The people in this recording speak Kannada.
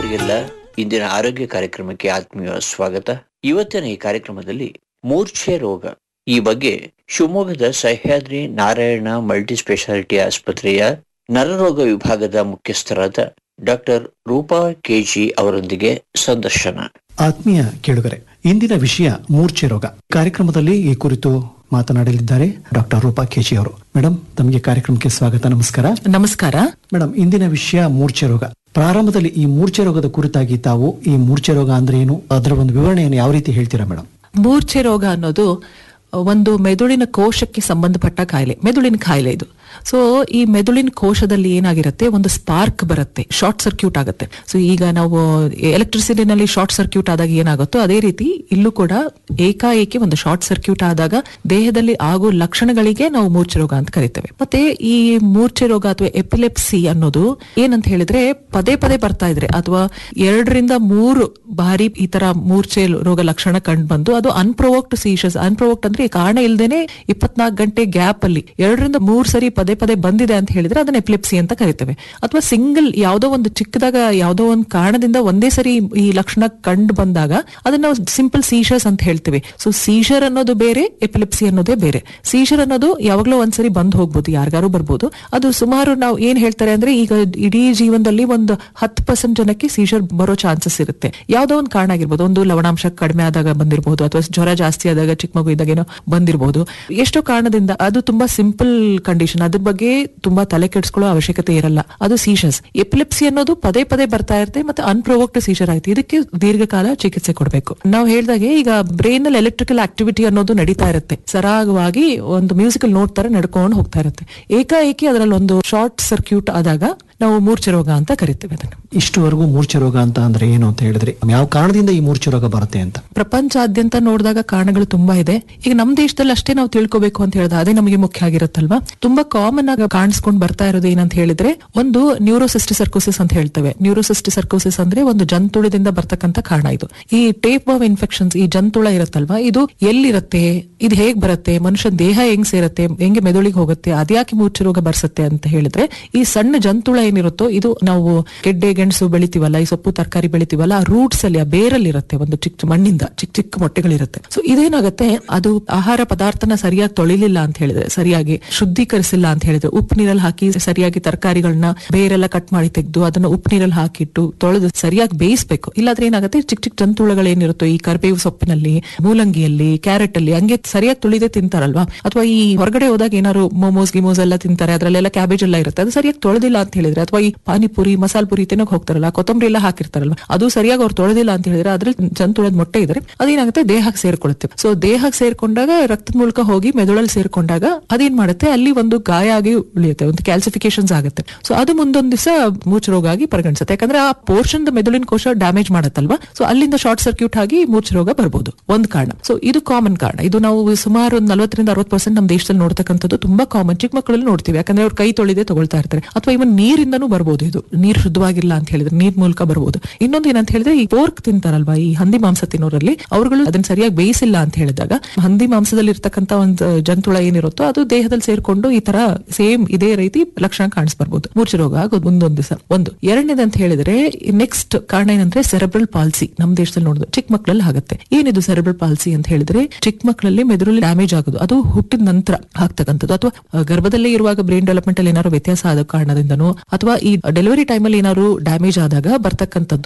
ಕೇಳುಗರಿಗೆಲ್ಲ ಇಂದಿನ ಆರೋಗ್ಯ ಕಾರ್ಯಕ್ರಮಕ್ಕೆ ಆತ್ಮೀಯ ಸ್ವಾಗತ ಇವತ್ತಿನ ಈ ಕಾರ್ಯಕ್ರಮದಲ್ಲಿ ಮೂರ್ಛೆ ರೋಗ ಈ ಬಗ್ಗೆ ಶಿವಮೊಗ್ಗದ ಸಹ್ಯಾದ್ರಿ ನಾರಾಯಣ ಮಲ್ಟಿ ಸ್ಪೆಷಾಲಿಟಿ ಆಸ್ಪತ್ರೆಯ ನರರೋಗ ವಿಭಾಗದ ಮುಖ್ಯಸ್ಥರಾದ ಡಾಕ್ಟರ್ ರೂಪಾ ಕೆಜಿ ಅವರೊಂದಿಗೆ ಸಂದರ್ಶನ ಆತ್ಮೀಯ ಕೇಳುಗರೆ ಇಂದಿನ ವಿಷಯ ಮೂರ್ಛೆ ರೋಗ ಕಾರ್ಯಕ್ರಮದಲ್ಲಿ ಈ ಕುರಿತು ಮಾತನಾಡಲಿದ್ದಾರೆ ಡಾಕ್ಟರ್ ರೂಪಾ ಕೇಶಿ ಅವರು ಮೇಡಮ್ ತಮಗೆ ಕಾರ್ಯಕ್ರಮಕ್ಕೆ ಸ್ವಾಗತ ನಮಸ್ಕಾರ ನಮಸ್ಕಾರ ಮೇಡಮ್ ಇಂದಿನ ವಿಷಯ ಮೂರ್ಛೆ ರೋಗ ಪ್ರಾರಂಭದಲ್ಲಿ ಈ ಮೂರ್ಛೆ ರೋಗದ ಕುರಿತಾಗಿ ತಾವು ಈ ಮೂರ್ಛೆ ರೋಗ ಅಂದ್ರೆ ಏನು ಅದರ ಒಂದು ವಿವರಣೆಯನ್ನು ಯಾವ ರೀತಿ ಹೇಳ್ತೀರಾ ಮೇಡಮ್ ಮೂರ್ಛೆ ರೋಗ ಅನ್ನೋದು ಒಂದು ಮೆದುಳಿನ ಕೋಶಕ್ಕೆ ಸಂಬಂಧಪಟ್ಟ ಕಾಯಿಲೆ ಮೆದುಳಿನ ಕಾಯಿಲೆ ಇದು ಸೊ ಈ ಮೆದುಳಿನ ಕೋಶದಲ್ಲಿ ಏನಾಗಿರುತ್ತೆ ಒಂದು ಸ್ಪಾರ್ಕ್ ಬರುತ್ತೆ ಶಾರ್ಟ್ ಸರ್ಕ್ಯೂಟ್ ಆಗುತ್ತೆ ಸೊ ಈಗ ನಾವು ಎಲೆಕ್ಟ್ರಿಸಿಟಿನಲ್ಲಿ ಶಾರ್ಟ್ ಸರ್ಕ್ಯೂಟ್ ಆದಾಗ ಏನಾಗುತ್ತೋ ಅದೇ ರೀತಿ ಇಲ್ಲೂ ಕೂಡ ಏಕಾಏಕಿ ಒಂದು ಶಾರ್ಟ್ ಸರ್ಕ್ಯೂಟ್ ಆದಾಗ ದೇಹದಲ್ಲಿ ಆಗೋ ಲಕ್ಷಣಗಳಿಗೆ ನಾವು ಮೂರ್ಛೆ ರೋಗ ಅಂತ ಕರಿತೇವೆ ಮತ್ತೆ ಈ ಮೂರ್ಛೆ ರೋಗ ಅಥವಾ ಎಪಿಲೆಪ್ಸಿ ಅನ್ನೋದು ಏನಂತ ಹೇಳಿದ್ರೆ ಪದೇ ಪದೇ ಬರ್ತಾ ಇದ್ರೆ ಅಥವಾ ಎರಡರಿಂದ ಮೂರು ಬಾರಿ ಈ ತರ ಮೂರ್ಛೆ ರೋಗ ಲಕ್ಷಣ ಕಂಡು ಬಂದು ಅದು ಅನ್ಪ್ರೊವೋಕ್ಡ್ ಸೀಶಸ್ ಅನ್ಪ್ರೊವೋಕ್ಡ್ ಅಂದ್ರೆ ಕಾರಣ ಇಲ್ದೇನೆ ಇಪ್ಪತ್ನಾಲ್ಕು ಗಂಟೆ ಗ್ಯಾಪ್ ಅಲ್ಲಿ ಎರಡರಿಂದ ಮೂರ್ ಸರಿ ಪದೇ ಪದೇ ಬಂದಿದೆ ಅಂತ ಹೇಳಿದ್ರೆ ಅದನ್ನ ಎಪಿಲೆಪ್ಸಿ ಅಂತ ಕರಿತೇವೆ ಅಥವಾ ಸಿಂಗಲ್ ಯಾವ್ದೋ ಒಂದು ಚಿಕ್ಕದಾಗ ಯಾವ್ದೋ ಒಂದು ಕಾರಣದಿಂದ ಒಂದೇ ಸರಿ ಈ ಲಕ್ಷಣ ಕಂಡು ಬಂದಾಗ ಅದನ್ನ ನಾವು ಸಿಂಪಲ್ ಸೀಶರ್ಸ್ ಅಂತ ಹೇಳ್ತೇವೆ ಸೊ ಸೀಶರ್ ಅನ್ನೋದು ಬೇರೆ ಎಪಿಲೆಪ್ಸಿ ಅನ್ನೋದೇ ಬೇರೆ ಸೀಶರ್ ಅನ್ನೋದು ಯಾವಾಗ್ಲೋ ಒಂದ್ಸರಿ ಬಂದ್ ಹೋಗ್ಬೋದು ಯಾರಿಗಾರು ಬರ್ಬೋದು ಅದು ಸುಮಾರು ನಾವು ಏನ್ ಹೇಳ್ತಾರೆ ಅಂದ್ರೆ ಈಗ ಇಡೀ ಜೀವನದಲ್ಲಿ ಒಂದು ಹತ್ತು ಪರ್ಸೆಂಟ್ ಜನಕ್ಕೆ ಸೀಶರ್ ಬರೋ ಚಾನ್ಸಸ್ ಇರುತ್ತೆ ಯಾವ್ದೋ ಒಂದು ಕಾರಣ ಆಗಿರ್ಬೋದು ಒಂದು ಲವಣಾಂಶ ಕಡಿಮೆ ಆದಾಗ ಬಂದಿರಬಹುದು ಅಥವಾ ಜ್ವರ ಜಾಸ್ತಿ ಆದಾಗ ಚಿಕ್ಕ ಮಗು ಇದ್ದಾಗ ಏನೋ ಬಂದಿರಬಹುದು ಎಷ್ಟೋ ಕಾರಣದಿಂದ ಅದು ತುಂಬಾ ಸಿಂಪಲ್ ಕಂಡೀಷನ್ ಅದ್ರ ಬಗ್ಗೆ ತುಂಬಾ ತಲೆ ಕೆಡಿಸ್ಕೊಳ್ಳೋ ಅವಶ್ಯಕತೆ ಇರಲ್ಲ ಅದು ಸೀಶರ್ಸ್ ಎಪಿಲೆಪ್ಸಿ ಅನ್ನೋದು ಪದೇ ಪದೇ ಬರ್ತಾ ಇರುತ್ತೆ ಮತ್ತೆ ಅನ್ಪ್ರೊವೋಕ್ಡ್ ಸೀಶರ್ ಆಯ್ತು ಇದಕ್ಕೆ ದೀರ್ಘಕಾಲ ಚಿಕಿತ್ಸೆ ಕೊಡಬೇಕು ನಾವು ಹೇಳ್ದಾಗೆ ಈಗ ಬ್ರೈನ್ ಅಲ್ಲಿ ಎಲೆಕ್ಟ್ರಿಕಲ್ ಆಕ್ಟಿವಿಟಿ ಅನ್ನೋದು ನಡೀತಾ ಇರುತ್ತೆ ಸರಾಗವಾಗಿ ಒಂದು ಮ್ಯೂಸಿಕಲ್ ನೋಟ್ ತರ ನಡ್ಕೊಂಡು ಹೋಗ್ತಾ ಇರುತ್ತೆ ಏಕಾಏಕಿ ಅದರಲ್ಲಿ ಒಂದು ಶಾರ್ಟ್ ಸರ್ಕ್ಯೂಟ್ ಆದಾಗ ನಾವು ಮೂರ್ಛೆ ರೋಗ ಅಂತ ಕರಿತೇವೆ ಅದನ್ನು ಇಷ್ಟುವರೆಗೂ ಮೂರ್ಛೆ ರೋಗ ಅಂತ ಅಂದ್ರೆ ಏನು ಅಂತ ಹೇಳಿದ್ರೆ ಯಾವ ಕಾರಣದಿಂದ ಈ ಮೂರ್ಛೆ ರೋಗ ಬರುತ್ತೆ ಅಂತ ಪ್ರಪಂಚಾದ್ಯಂತ ನೋಡಿದಾಗ ಕಾರಣಗಳು ತುಂಬಾ ಇದೆ ಈಗ ನಮ್ಮ ದೇಶದಲ್ಲಿ ಅಷ್ಟೇ ನಾವು ತಿಳ್ಕೊಬೇಕು ಅಂತ ಹೇಳಿದ್ರೆ ಅದೇ ನಮಗೆ ಮುಖ್ಯ ಆಗಿರುತ್ತಲ್ವಾ ತುಂಬಾ ಕಾಮನ್ ಆಗಿ ಕಾಣಿಸ್ಕೊಂಡು ಬರ್ತಾ ಇರೋದು ಏನಂತ ಹೇಳಿದ್ರೆ ಒಂದು ನ್ಯೂರೋಸಿಸ್ಟಿ ಸರ್ಕೋಸಿಸ್ ಅಂತ ಹೇಳ್ತೇವೆ ನ್ಯೂರೋಸಿಸ್ಟಿ ಸರ್ಕೋಸಿಸ್ ಅಂದ್ರೆ ಒಂದು ಜಂತುಳದಿಂದ ಬರ್ತಕ್ಕಂತ ಕಾರಣ ಇದು ಈ ಟೇಪ್ ಆಫ್ ಇನ್ಫೆಕ್ಷನ್ಸ್ ಈ ಜಂತುಳ ಇರುತ್ತಲ್ವಾ ಇದು ಎಲ್ಲಿರುತ್ತೆ ಇದು ಹೇಗ್ ಬರುತ್ತೆ ಮನುಷ್ಯ ದೇಹ ಹೆಂಗ್ ಸೇರುತ್ತೆ ಹೆಂಗೆ ಮೆದುಳಿಗೆ ಹೋಗುತ್ತೆ ಅದ್ಯಾಕೆ ಮೂರ್ಛೆ ರೋಗ ಬರ್ಸತ್ತೆ ಅಂತ ಹೇಳಿದ್ರೆ ಈ ಸಣ್ಣ ಜಂತುಳ ಏನಿರುತ್ತೋ ಇದು ನಾವು ಗೆಡ್ಡೆ ಗೆಣಸು ಬೆಳಿತೀವಲ್ಲ ಈ ಸೊಪ್ಪು ತರಕಾರಿ ಬೆಳಿತೀವಲ್ಲ ಆ ರೂಟ್ಸ್ ಅಲ್ಲಿ ಆ ಬೇರಲ್ಲಿ ಇರುತ್ತೆ ಒಂದು ಚಿಕ್ಕ ಮಣ್ಣಿಂದ ಚಿಕ್ಕ ಚಿಕ್ಕ ಮೊಟ್ಟೆಗಳಿರುತ್ತೆ ಸೊ ಇದೇನಾಗುತ್ತೆ ಅದು ಆಹಾರ ಪದಾರ್ಥನ ಸರಿಯಾಗಿ ತೊಳಿಲಿಲ್ಲ ಅಂತ ಹೇಳಿದ್ರೆ ಸರಿಯಾಗಿ ಶುದ್ಧೀಕರಿಸಿಲ್ಲ ಅಂತ ಹೇಳಿದ್ರೆ ಉಪ್ಪು ನೀರಲ್ಲಿ ಹಾಕಿ ಸರಿಯಾಗಿ ತರಕಾರಿಗಳನ್ನ ಬೇರೆಲ್ಲ ಕಟ್ ಮಾಡಿ ತೆಗೆದು ಅದನ್ನ ಉಪ್ಪು ನೀರಲ್ಲಿ ಹಾಕಿಟ್ಟು ತೊಳೆದು ಸರಿಯಾಗಿ ಬೇಯಿಸ್ಬೇಕು ಇಲ್ಲಾದ್ರೆ ಏನಾಗುತ್ತೆ ಚಿಕ್ಕ ಚಿಕ್ಕ ಜಂತುಳಗಳು ಏನಿರುತ್ತೋ ಈ ಕರಿಬೇವು ಸೊಪ್ಪಿನಲ್ಲಿ ಮೂಲಂಗಿಯಲ್ಲಿ ಕ್ಯಾರೆಟ್ ಅಲ್ಲಿ ಹಂಗೆ ಸರಿಯಾಗಿ ತುಳಿದೇ ತಿಂತಾರಲ್ವಾ ಅಥವಾ ಈ ಹೊರಗಡೆ ಹೋದಾಗ ಏನಾದ್ರು ಮೋಮೋಸ್ ಗಿಮೋಸ್ ಎಲ್ಲ ತಿಂತಾರೆ ಅದ್ರಲ್ಲೆಲ್ಲ ಕ್ಯಾಬೇಜ್ ಎಲ್ಲ ಇರುತ್ತೆ ಅದು ಸರಿಯಾಗಿ ತೊಳೆದಿಲ್ಲ ಅಂತ ಹೇಳಿದ್ರೆ ಅಥವಾ ಈ ಪಾನಿಪುರಿ ಮಸಾಲ ಪುರಿ ತಿನ್ನೋಕ್ ಹೋಗ್ತಾರಲ್ಲ ಕೊತ್ತಂಬರಿ ಎಲ್ಲ ಹಾಕಿರ್ತಾರಲ್ವಾ ಅದು ಸರಿಯಾಗಿ ಅವ್ರು ತೊಳೆದಿಲ್ಲ ಅಂತ ಹೇಳಿದ್ರೆ ಅದ್ರಲ್ಲಿ ಜಂತುಳದ ಮೊಟ್ಟೆ ಇದ್ರೆ ಅದೇನಾಗುತ್ತೆ ದೇಹಕ್ಕೆ ಸೇರ್ಕೊಳ್ಳುತ್ತೆ ಸೊ ದೇಹಕ್ಕೆ ಸೇರ್ಕೊಂಡಾಗ ರಕ್ತದ ಮೂಲಕ ಹೋಗಿ ಮೆದುಳಲ್ಲಿ ಸೇರ್ಕೊಂಡಾಗ ಅದೇನ್ ಮಾಡುತ್ತೆ ಅಲ್ಲಿ ಒಂದು ಗಾಯ ಆಗಿ ಉಳಿಯುತ್ತೆ ಒಂದು ಕ್ಯಾಲ್ಸಿಫಿಕೇಶನ್ಸ್ ಆಗುತ್ತೆ ಸೊ ಅದು ಮುಂದೊಂದ್ ದಿವಸ ಮೂರ್ಛೆ ರೋಗ ಆಗಿ ಪರಿಗಣಿಸುತ್ತೆ ಯಾಕಂದ್ರೆ ಆ ಪೋರ್ಷನ್ ಮೆದುಳಿನ ಕೋಶ ಡ್ಯಾಮೇಜ್ ಮಾಡತ್ತಲ್ವಾ ಸೊ ಅಲ್ಲಿಂದ ಶಾರ್ಟ್ ಸರ್ಕ್ಯೂಟ್ ಆಗಿ ಮೂರ್ಛೆ ರೋಗ ಬರ್ಬೋದು ಒಂದ್ ಕಾರಣ ಸೊ ಇದು ಕಾಮನ್ ಕಾರಣ ಇದು ನಾವು ಸುಮಾರು ಒಂದು ನಲವತ್ತರಿಂದ ಅರವತ್ತು ಪರ್ಸೆಂಟ್ ನಮ್ಮ ದೇಶದಲ್ಲಿ ನೋಡ್ತಕ್ಕಂಥದ್ದು ತುಂಬಾ ಕಾಮನ್ ಚಿಕ್ಕ ಮಕ್ಕಳಲ್ಲಿ ನೋಡ್ತೀವಿ ಯಾಕಂದ್ರೆ ಅವ್ರು ಕೈ ತೊಳಿದೆ ತಗೊಳ್ತಾ ಇರ್ತಾರೆ ಅಥವಾ ಇವನ್ ನೀರಿಂದನೂ ಬರ್ಬೋದು ಇದು ನೀರು ಶುದ್ಧವಾಗಿಲ್ಲ ಅಂತ ಹೇಳಿದ್ರೆ ನೀರ್ ಮೂಲಕ ಬರ್ಬೋದು ಇನ್ನೊಂದು ಏನಂತ ಹೇಳಿದ್ರೆ ಈ ಪೋರ್ಕ್ ತಿಂತಾರಲ್ವಾ ಈ ಹಂದಿ ಮಾಂಸ ತಿನ್ನೋರಲ್ಲಿ ಅವರುಗಳು ಅದನ್ನ ಸರಿಯಾಗಿ ಬೇಯಿಸಿಲ್ಲ ಅಂತ ಹೇಳಿದಾಗ ಹಂದಿ ಮಾಂಸದಲ್ಲಿ ಇರ್ತಕ್ಕಂಥ ಒಂದು ಜಂತುಳ ಏನಿರುತ್ತೋ ಅದು ದೇಹದಲ್ಲಿ ಸೇರ್ಕೊಂಡು ಈ ತರ ಸೇಮ್ ಇದೇ ರೀತಿ ಲಕ್ಷಣ ಕಾಣಿಸ್ಬರ್ಬೋದು ಮೂರ್ಛೆ ರೋಗ ಆಗೋದು ಮುಂದೊಂದು ದಿವಸ ಒಂದು ಎರಡನೇದು ಅಂತ ಹೇಳಿದ್ರೆ ನೆಕ್ಸ್ಟ್ ಕಾರಣ ಏನಂದ್ರೆ ಸೆರೆಬ್ರಲ್ ಪಾಲ್ಸಿ ನಮ್ ದೇಶದಲ್ಲಿ ನೋಡೋದು ಚಿಕ್ಕ ಮಕ್ಕಳಲ್ಲಿ ಆಗುತ್ತೆ ಏನಿದು ಸೆರೆಬ್ರಲ್ ಪಾಲ್ಸಿ ಅಂತ ಹೇಳಿದ್ರೆ ಚಿಕ್ಕ ಮಕ್ಕಳಲ್ಲಿ ಮೆದುಳಲ್ಲಿ ಡ್ಯಾಮೇಜ್ ಆಗೋದು ಅದು ಹುಟ್ಟಿದ ನಂತರ ಆಗ್ತಕ್ಕಂಥದ್ದು ಅಥವಾ ಆ, ಗರ್ಭದಲ್ಲೇ ಇರುವಾಗ ಬ್ರೈನ್ ಡೆವಲಪ್ಮೆಂಟ್ ಅಲ್ಲಿ ಏನಾದ್ರು ವ್ಯತ್ಯಾಸ ಆದ ಕಾರಣದಿಂದನೋ ಅಥವಾ ಈ ಡೆಲಿವರಿ ಟೈಮಲ್ಲಿ ಏನಾದ್ರು ಡ್ಯಾಮೇಜ್ ಆದಾಗ ಬರ್ತಕ್ಕಂಥದ್ದು